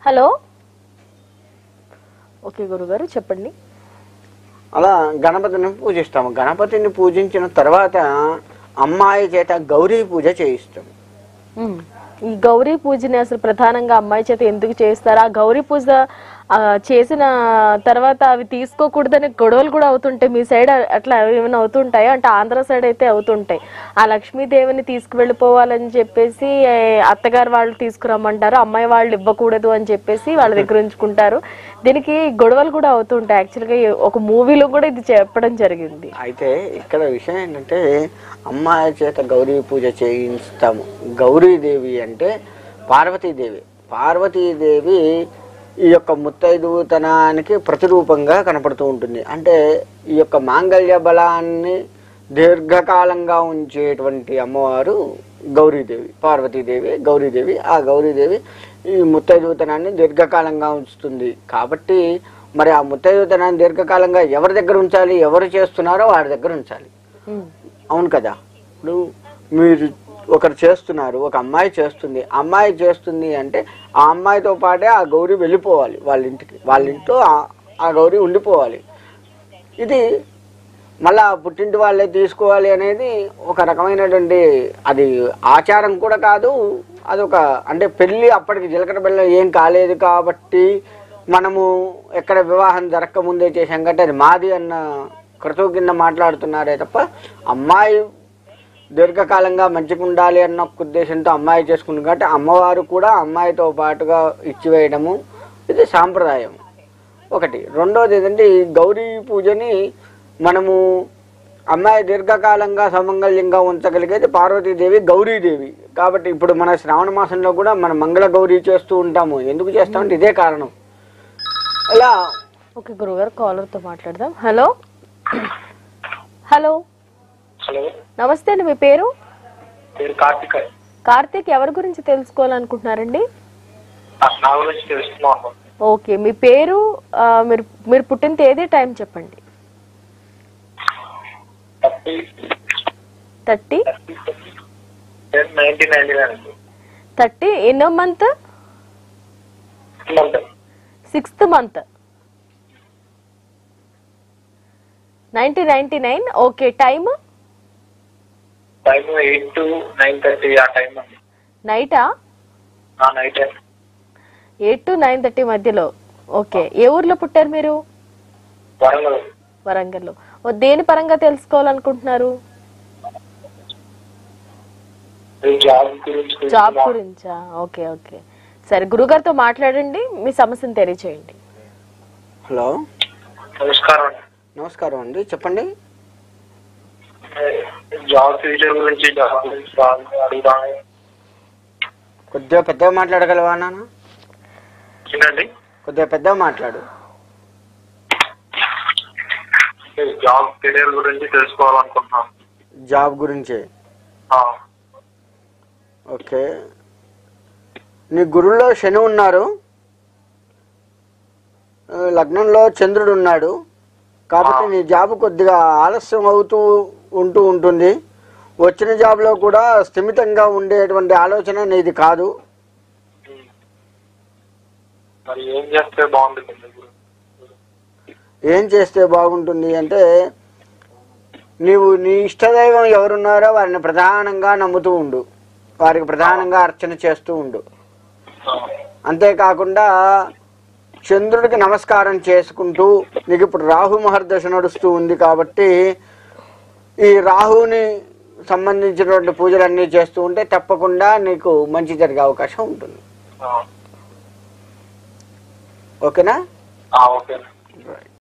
Hello okay గురుగారు చెప్పండి అలా గణపతిని పూజిస్తాము గణపతిని పూజించిన తర్వాత అమ్మాయి చేత గౌరీ పూజ చేయిస్తాము మ్మ్. ఈ గౌరీ పూజని అసలు ప్రధానంగా అమ్మాయి చేత ఎందుకు చేస్తారు ఆ గౌరీ పూజ ఆ, చేసిన తర్వాత అవి తీసుకోకూడదని గొడవలు కూడా అవుతుంటాయి మీ సైడ్ అట్లా ఏమైనా అవుతుంటాయి అంటే ఆంధ్ర సైడ్ అయితే అవుతుంటాయి ఆ లక్ష్మీదేవిని తీసుకువెళ్ళిపోవాలని చెప్పేసి ఏ, అత్తగారు వాళ్ళు తీసుకురమ్మంటారు అమ్మాయి వాళ్ళు ఇవ్వకూడదు అని చెప్పేసి వాళ్ళ దగ్గర ఉంచుకుంటారు దీనికి గొడవలు కూడా అవుతుంటాయి యాక్చువల్గా ఒక మూవీలో కూడా ఇది చెప్పడం జరిగింది అయితే ఇక్కడ విషయం ఏంటంటే అమ్మాయి చేత గౌరీ పూజ చేయిస్తాము గౌరీదేవి అంటే పార్వతీదేవి పార్వతీదేవి ఈ యొక్క ముత్తైదుతనానికి ప్రతిరూపంగా కనపడుతూ ఉంటుంది అంటే ఈ యొక్క మాంగళ్య బలాన్ని దీర్ఘకాలంగా ఉంచేటువంటి అమ్మవారు గౌరీదేవి పార్వతీదేవి గౌరీదేవి ఆ గౌరీదేవి ఈ ముత్తైదుతనాన్ని దీర్ఘకాలంగా ఉంచుతుంది కాబట్టి మరి ఆ ముత్తైదుతనాన్ని దీర్ఘకాలంగా ఎవరి దగ్గర ఉంచాలి ఎవరు చేస్తున్నారో వారి దగ్గర ఉంచాలి మ్మ్. అవును కదా ఇప్పుడు మీరు ఒకరు చేస్తున్నారు ఒక అమ్మాయి చేస్తుంది అమ్మాయి చేస్తుంది అంటే ఆ అమ్మాయితో పాటే ఆ గౌరీ వెళ్ళిపోవాలి వాళ్ళ ఇంటికి వాళ్ళ ఇంట్లో ఆ- ఆ గౌరీ ఉండిపోవాలి ఇది మళ్ళా పుట్టింటి వాళ్ళే తీసుకోవాలి అనేది ఒక రకమైనటువంటి అది ఆచారం కూడా కాదు అదొక అంటే పెళ్ళి అప్పటికి జీలకర్ర బెల్లం ఏం కాలేదు కాబట్టి మనము ఎక్కడ వివాహం జరగక ముందే చేసాం కాబట్టి అది మాది అన్న క్రతువు కింద మాట్లాడుతున్నారే తప్ప అమ్మాయి దీర్ఘకాలంగా మంచిగా ఉండాలి అన్న ఒక ఉద్దేశంతో అమ్మాయి చేసుకుంది కాబట్టి అమ్మవారు కూడా అమ్మాయితో పాటుగా ఇచ్చివేయడము ఇది సాంప్రదాయం ఒకటి రెండోది ఏంటంటే ఈ గౌరీ పూజని మనము అమ్మాయి దీర్ఘకాలంగా సమంగళ్యంగా ఉంచగలిగేది పార్వతీదేవి గౌరీదేవి కాబట్టి ఇప్పుడు మన శ్రావణ మాసంలో కూడా మన మంగళ గౌరీ చేస్తూ ఉంటాము ఎందుకు చేస్తామంటే ఇదే కారణం ఇలా ఓకే గురుగారు కాలర్తో మాట్లాడదాం హలో హలో హలో నమస్తే అండి మీ పేరు పేరు కార్తిక్ కార్తీక్ ఎవరి గురించి తెలుసుకోవాలనుకుంటున్నారండి నా గురించి తెలుసుకున్నాను ఓకే మీ పేరు ఆ, మీరు మీరు పుట్టిన తేదీ టైం చెప్పండి thirty thirty ten nineteen ninety nine thirty ఎన్నో month month sixth month nineteen ninety nine okay time time eight to nine thirty ఆ టైం అండి నైటా ఆ night eight to nine thirty మధ్యలో ఓకే ఏ ఊర్లో పుట్టారు మీరు వరంగల్ వరంగల్లో ఓ దేని పరంగా తెలుసుకోవాలనుకుంటున్నారు నేను జాబ్ గురించి జాబ్ తెలుసుకున్నాను. గురించా ఓకే ఓకే సరే గురుగారితో మాట్లాడండి మీ సమస్యను తెలియచేయండి హలో నమస్కారం అండి. నమస్కారం అండి చెప్పండి జాబ్ ఫ్యూచర్ గురించి జాబ్ గురించి బాగా అడుగుతాను కొద్దిగా పెద్దగా మాట్లాడగలవా నాన్న ఏంటండి కొద్దిగా పెద్దగా మాట్లాడు జాబ్ కెరీర్ గురించి తెలుసుకోవాలనుకుంటున్నాను జాబ్ గురించే ఆ, ఓకే నీ గురుల్లో శని ఉన్నారు ఆ, లగ్నంలో చంద్రుడు ఉన్నాడు కాబట్టి నీ జాబ్ కొద్దిగా ఆలస్యం అవుతూ ఉంటూ ఉంటుంది వచ్చిన జాబ్లో కూడా స్థిమితంగా ఉండేటువంటి ఆలోచన నీది కాదు మరి ఏం చేస్తే బాగుంటుంది ఏం చేస్తే బాగుంటుంది అంటే నీవు నీ ఇష్టదైవం ఎవరున్నారో వారిని ప్రధానంగా నమ్ముతూ ఉండు వారికి ప్రధానంగా అర్చన చేస్తూ ఉండు అంతేకాకుండా చంద్రుడికి నమస్కారం చేసుకుంటూ నీకు ఇప్పుడు రాహు మహర్దశ నడుస్తూ ఉంది కాబట్టి ఈ రాహుని సంబంధించినటువంటి పూజలన్నీ చేస్తూ ఉంటే తప్పకుండా నీకు మంచి జరిగే అవకాశం ఉంటుంది ఓకేనా ఓకే